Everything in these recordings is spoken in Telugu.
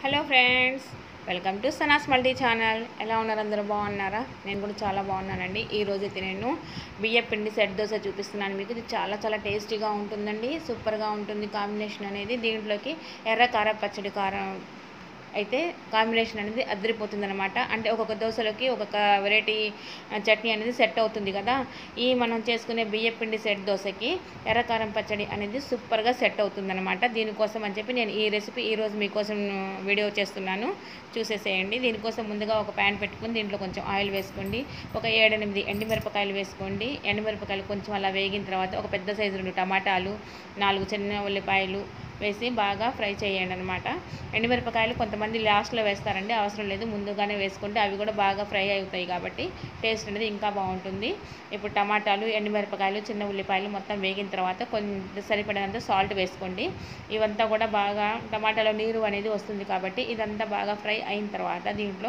hello friends welcome to Sana's multi channel ఎలా ఉన్నారు అందరూ బాగున్నారా నేను కూడా చాలా బాగున్నానండి ఈ రోజు అయితే నేను బియ్య పిండి సెట్ దోశ చూపిస్తున్నాను మీకు ఇది చాలా చాలా టేస్టీగా ఉంటుందండి సూపర్గా ఉంటుంది కాంబినేషన్ అనేది దీంట్లోకి ఎర్ర కార పచ్చడి కారం అయితే కాంబినేషన్ అనేది అదిరిపోతుంది అనమాట అంటే ఒక్కొక్క దోశలోకి ఒక్కొక్క వెరైటీ చట్నీ అనేది సెట్ అవుతుంది కదా ఈ మనం చేసుకునే బియ్య పిండి సెట్ దోశకి ఎర్రకారం పచ్చడి అనేది సూపర్గా సెట్ అవుతుంది అనమాట దీనికోసం అని చెప్పి నేను ఈ రెసిపీ ఈరోజు మీకోసం వీడియో చేస్తున్నాను చూసేసేయండి దీనికోసం ముందుగా ఒక ప్యాన్ పెట్టుకుని దీంట్లో కొంచెం ఆయిల్ వేసుకోండి ఒక ఏడెనిమిది ఎండుమిరపకాయలు వేసుకోండి ఎండుమిరపకాయలు కొంచెం అలా వేగిన తర్వాత ఒక పెద్ద సైజు రెండు టమాటాలు నాలుగు చిన్న ఉల్లిపాయలు వేసి బాగా ఫ్రై చేయండి అనమాట ఎండుమిరపకాయలు కొంతమంది లాస్ట్లో వేస్తారండి అవసరం లేదు ముందుగానే వేసుకుంటే అవి కూడా బాగా ఫ్రై అవుతాయి కాబట్టి టేస్ట్ అనేది ఇంకా బాగుంటుంది ఇప్పుడు టమాటాలు ఎండుమిరపకాయలు చిన్న ఉల్లిపాయలు మొత్తం వేగిన తర్వాత కొంచెం సరిపడినంత సాల్ట్ వేసుకోండి ఇవంతా కూడా బాగా టమాటాలో నీరు అనేది వస్తుంది కాబట్టి ఇదంతా బాగా ఫ్రై అయిన తర్వాత దీంట్లో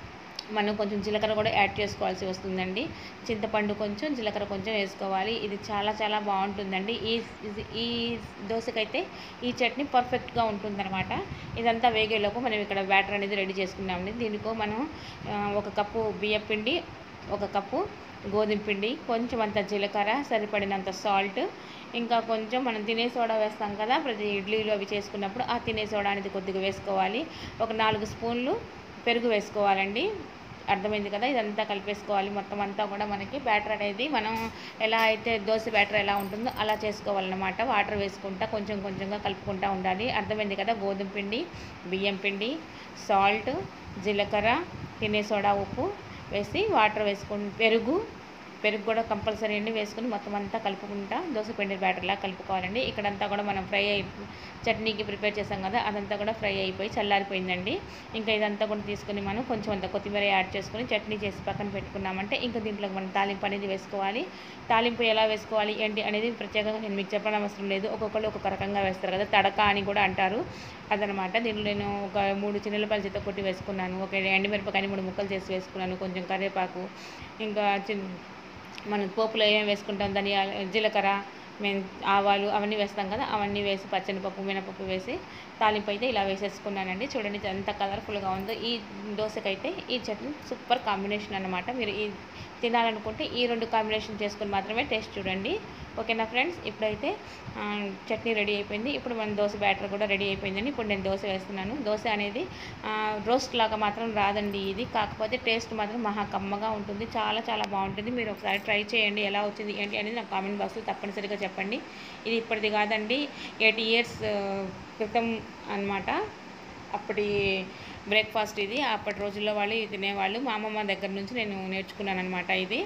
మనం కొంచెం జీలకర్ర కూడా యాడ్ చేసుకోవాల్సి వస్తుందండి చింతపండు కొంచెం జీలకర్ర కొంచెం వేసుకోవాలి ఇది చాలా చాలా బాగుంటుందండి ఈ ఇది- ఈ దోశకైతే ఈ చట్నీ పర్ఫెక్ట్గా ఉంటుందన్నమాట ఇదంతా వేగేలోపు మనం ఇక్కడ బ్యాటర్ అనేది రెడీ చేసుకున్నామండి దీనికో మనం ఆ, ఒక కప్పు బియ్యం పిండి ఒక కప్పు గోధుమ పిండి కొంచెం అంత జీలకర్ర సరిపడినంత సాల్ట్ ఇంకా కొంచెం మనం తినే సోడా వేస్తాం కదా ప్రతి ఇడ్లీలు అవి చేసుకున్నప్పుడు ఆ తినే సోడా అనేది కొద్దిగా వేసుకోవాలి ఒక నాలుగు స్పూన్లు పెరుగు వేసుకోవాలండి అర్థమైంది కదా ఇదంతా కలిపేసుకోవాలి మొత్తం అంతా కూడా మనకి బ్యాటర్ అనేది మనం ఎలా అయితే దోశ బ్యాటర్ ఎలా ఉంటుందో అలా చేసుకోవాలన్నమాట వాటర్ వేసుకుంటా కొంచెం కొంచెంగా కలుపుకుంటూ ఉండాలి అర్థమైంది కదా గోధుమ పిండి బియ్యం పిండి సాల్ట్ జీలకర్ర తినే సోడా ఉప్పు వేసి వాటర్ వేసుకుని పెరుగు పెరుగు కూడా కంపల్సరీ అండి వేసుకుని మొత్తం అంతా కలుపుకుంటా దోశ పిండి బ్యాటర్లా కలుపుకోవాలండి ఇక్కడంతా కూడా మనం ఫ్రై అయి చట్నీకి ప్రిపేర్ చేసాం కదా అదంతా కూడా ఫ్రై అయిపోయి చల్లారిపోయిందండి ఇంకా ఇదంతా కూడా తీసుకుని మనం కొంచెం అంత కొత్తిమీర యాడ్ చేసుకుని చట్నీ చేసి పక్కన పెట్టుకున్నామంటే ఇంకా దీంట్లో మనం తాలింపు అనేది వేసుకోవాలి తాలింపు ఎలా వేసుకోవాలి ఏంటి అనేది ప్రత్యేకంగా నేను మీకు చెప్పడం అవసరం లేదు ఒక్కొక్కళ్ళు ఒక్కొక్క రకంగా వేస్తారు కదా తడక అని కూడా అంటారు అదనమాట దీంట్లో నేను ఒక మూడు చిన్నపాయలు చేత కొట్టి వేసుకున్నాను ఒక ఎండుమిరపకాయని మూడు ముక్కలు చేసి వేసుకున్నాను కొంచెం కరివేపాకు ఇంకా చిన్న మనం పోపులో ఏం వేసుకుంటాం ధనియాలు జీలకర్ర మేము ఆవాలు అవన్నీ వేస్తాం కదా అవన్నీ వేసి పచ్చనిపప్పు మినపప్పు వేసి తాలింపు అయితే ఇలా వేసేసుకున్నానండి చూడండి ఇది ఎంత కలర్ఫుల్గా ఉందో ఈ దోశకైతే ఈ చట్నీ సూపర్ కాంబినేషన్ అన్నమాట మీరు ఈ తినాలనుకుంటే ఈ రెండు కాంబినేషన్ చేసుకొని మాత్రమే టేస్ట్ చూడండి ఓకేనా ఫ్రెండ్స్ ఇప్పుడైతే ఆ, చట్నీ రెడీ అయిపోయింది ఇప్పుడు మన దోశ బ్యాటర్ కూడా రెడీ అయిపోయిందండి ఇప్పుడు నేను దోశ వేస్తున్నాను దోశ అనేది ఆ, రోస్ట్ లాగా మాత్రం రాదండి ఇది కాకపోతే టేస్ట్ మాత్రం మహా కమ్మగా ఉంటుంది చాలా చాలా బాగుంటుంది మీరు ఒకసారి ట్రై చేయండి ఎలా వచ్చింది ఏంటి అనేది నాకు కామెంట్ బాక్స్లో తప్పనిసరిగా చెప్పండి ఇది ఇప్పటిది కాదండి ఎయిటీ ఇయర్స్ క్రితం అన్నమాట అప్పటి బ్రేక్ఫాస్ట్ ఇది అప్పటి రోజుల్లో వాళ్ళు ఇది తినేవాళ్ళు మా అమ్మమ్మ దగ్గర నుంచి నేను నేర్చుకున్నాను అనమాట ఇది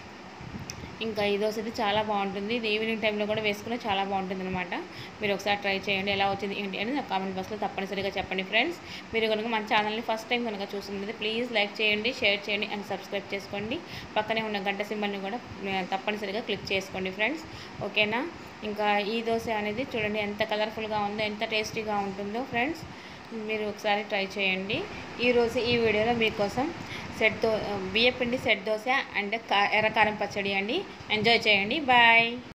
ఇంకా ఈ దోశ అయితే చాలా బాగుంటుంది ఇది ఈవినింగ్ టైంలో కూడా వేసుకుని చాలా బాగుంటుంది అనమాట మీరు ఒకసారి ట్రై చేయండి ఎలా వచ్చింది ఏంటి అని నాకు కామెంట్ బాక్స్లో తప్పనిసరిగా చెప్పండి ఫ్రెండ్స్ మీరు కనుక మన ఛానల్ని ఫస్ట్ టైం కనుక చూస్తున్నది ప్లీజ్ లైక్ చేయండి షేర్ చేయండి అండ్ సబ్స్క్రైబ్ చేసుకోండి పక్కనే ఉన్న గంట సింబల్ని కూడా ఆ, తప్పనిసరిగా క్లిక్ చేసుకోండి ఫ్రెండ్స్ ఓకేనా ఇంకా ఈ దోశ అనేది చూడండి ఎంత కలర్ఫుల్గా ఉందో ఎంత టేస్టీగా ఉంటుందో ఫ్రెండ్స్ మీరు ఒకసారి ట్రై చేయండి ఈరోజు ఈ వీడియోలో మీకోసం సెట్ దో బియ్యపిండి సెట్ దోశ అండ్ కా ఎర్రకారం పచ్చడి అండి ఎంజాయ్ చేయండి బాయ్